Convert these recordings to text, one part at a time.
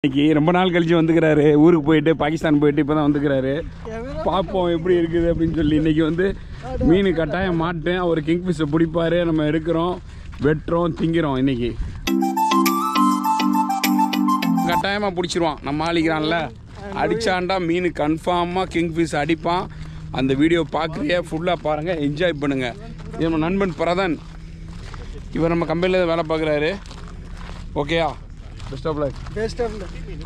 இன்னைக்கு ரொம்ப நாள் கழிச்சு வந்துக்கிறாரு ஊருக்கு போயிட்டு பாகிஸ்தான் போயிட்டு இப்போ தான் வந்துக்கிறாரு பார்ப்போம் எப்படி இருக்குது அப்படின்னு சொல்லி இன்னைக்கு வந்து மீன் கட்டாயம் மாட்டேன் அவர் கிங் ஃபிஷ்ஷை பிடிப்பாரு நம்ம எடுக்கிறோம் வெட்டுறோம் திங்கிறோம் இன்னைக்கு கட்டாயமாக பிடிச்சிருவான் நம்ம ஆளிக்கிறான்ல அடிச்சாண்டா மீன் கன்ஃபார்மாக கிங் ஃபிஷ் அடிப்பான் அந்த வீடியோ பார்க்குறிய ஃபுல்லாக பாருங்கள் என்ஜாய் பண்ணுங்கள் இது நம்ம நண்பன் பிரதன் இவர் நம்ம கம்பெனியில் வேலை பார்க்குறாரு ஓகேயா best of luck best of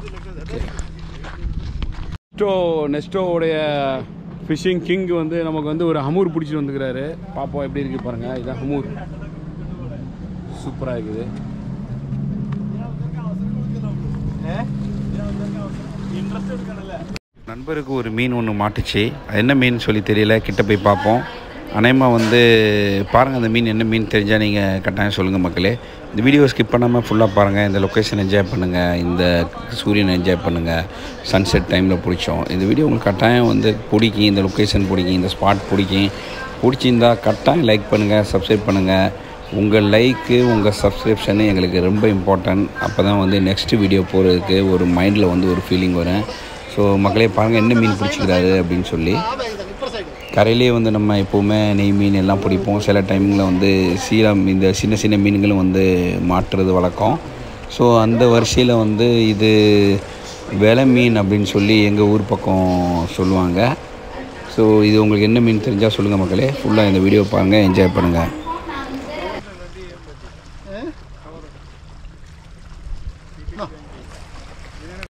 Nesto நெஸ்டோவுடைய ஃபிஷிங் கிங் வந்து நமக்கு வந்து ஒரு ஹமூர் பிடிச்சிட்டு வந்துக்கிறாரு பார்ப்போம் எப்படி இருக்கு பாருங்க இதான் ஹமூர் சூப்பராக இருக்குது நண்பருக்கு ஒரு மீன் ஒன்று மாட்டுச்சு அது என்ன மீன் சொல்லி தெரியல கிட்ட போய் பார்ப்போம் அநேகமாக வந்து பாருங்கள் அந்த மீன் என்ன மீன் தெரிஞ்சால் நீங்கள் கட்டாயம் சொல்லுங்கள் மக்களே இந்த வீடியோ ஸ்கிப் பண்ணாமல் ஃபுல்லாக பாருங்கள் இந்த லொக்கேஷன் என்ஜாய் பண்ணுங்கள் இந்த சூரியனை என்ஜாய் பண்ணுங்கள் சன்செட் டைமில் பிடிச்சோம் இந்த வீடியோ உங்களுக்கு கட்டாயம் வந்து பிடிக்கும் இந்த லொக்கேஷன் பிடிக்கும் இந்த ஸ்பாட் பிடிக்கும் பிடிச்சிருந்தா கட்டாயம் லைக் பண்ணுங்கள் சப்ஸ்கிரைப் பண்ணுங்கள் உங்கள் லைக்கு உங்கள் சப்ஸ்கிரிப்ஷனு எங்களுக்கு ரொம்ப இம்பார்ட்டன்ட் அப்போ தான் வந்து நெக்ஸ்ட் வீடியோ போகிறதுக்கு ஒரு மைண்டில் வந்து ஒரு ஃபீலிங் வரும் ஸோ மக்களே பாருங்கள் என்ன மீன் பிடிச்சிக்கிறாரு அப்படின்னு சொல்லி கரையிலே வந்து நம்ம எப்போவுமே நெய் மீன் எல்லாம் பிடிப்போம் சில டைமிங்கில் வந்து சீரம் இந்த சின்ன சின்ன மீன்களும் வந்து மாட்டுறது வழக்கம் ஸோ அந்த வரிசையில் வந்து இது வெலை மீன் அப்படின்னு சொல்லி எங்கள் ஊர் பக்கம் சொல்லுவாங்க ஸோ இது உங்களுக்கு என்ன மீன் தெரிஞ்சால் சொல்லுங்கள் மக்களே ஃபுல்லாக இந்த வீடியோ பாருங்கள் என்ஜாய் பண்ணுங்கள்